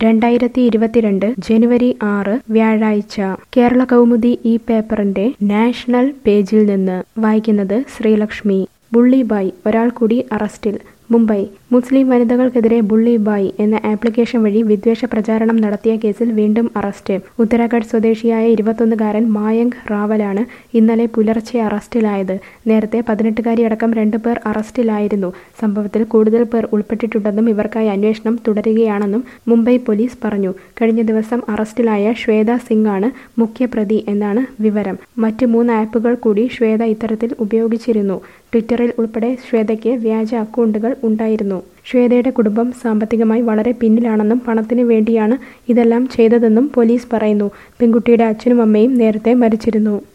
രണ്ടായിരത്തി ഇരുപത്തിരണ്ട് ജനുവരി ആറ് വ്യാഴാഴ്ച കേരള കൗമുദി ഈ പേപ്പറിന്റെ നാഷണൽ പേജിൽ നിന്ന് വായിക്കുന്നത് ശ്രീലക്ഷ്മി ബുള്ളിബായ് ഒരാൾ കൂടി അറസ്റ്റിൽ മുംബൈ മുസ്ലിം വനിതകൾക്കെതിരെ ബുള്ളി ബായ് എന്ന ആപ്ലിക്കേഷൻ വഴി വിദ്വേഷ പ്രചാരണം നടത്തിയ കേസിൽ വീണ്ടും അറസ്റ്റ് ഉത്തരാഖണ്ഡ് സ്വദേശിയായ ഇരുപത്തൊന്നുകാരൻ മായങ്ക് റാവലാണ് ഇന്നലെ പുലർച്ചെ അറസ്റ്റിലായത് നേരത്തെ പതിനെട്ടുകാരി അടക്കം രണ്ടുപേർ അറസ്റ്റിലായിരുന്നു സംഭവത്തിൽ കൂടുതൽ പേർ ഉൾപ്പെട്ടിട്ടുണ്ടെന്നും ഇവർക്കായി അന്വേഷണം തുടരുകയാണെന്നും മുംബൈ പോലീസ് പറഞ്ഞു കഴിഞ്ഞ ദിവസം അറസ്റ്റിലായ ശ്വേത സിംഗ് ആണ് മുഖ്യപ്രതി എന്നാണ് വിവരം മറ്റ് മൂന്ന് ആപ്പുകൾ കൂടി ശ്വേത ഇത്തരത്തിൽ ഉപയോഗിച്ചിരുന്നു ട്വിറ്ററിൽ ഉൾപ്പെടെ ശ്വേതയ്ക്ക് വ്യാജ അക്കൗണ്ടുകൾ ഉണ്ടായിരുന്നു ശ്വേതയുടെ കുടുംബം സാമ്പത്തികമായി വളരെ പിന്നിലാണെന്നും പണത്തിന് വേണ്ടിയാണ് ഇതെല്ലാം ചെയ്തതെന്നും പോലീസ് പറയുന്നു പെൺകുട്ടിയുടെ അച്ഛനും അമ്മയും നേരത്തെ മരിച്ചിരുന്നു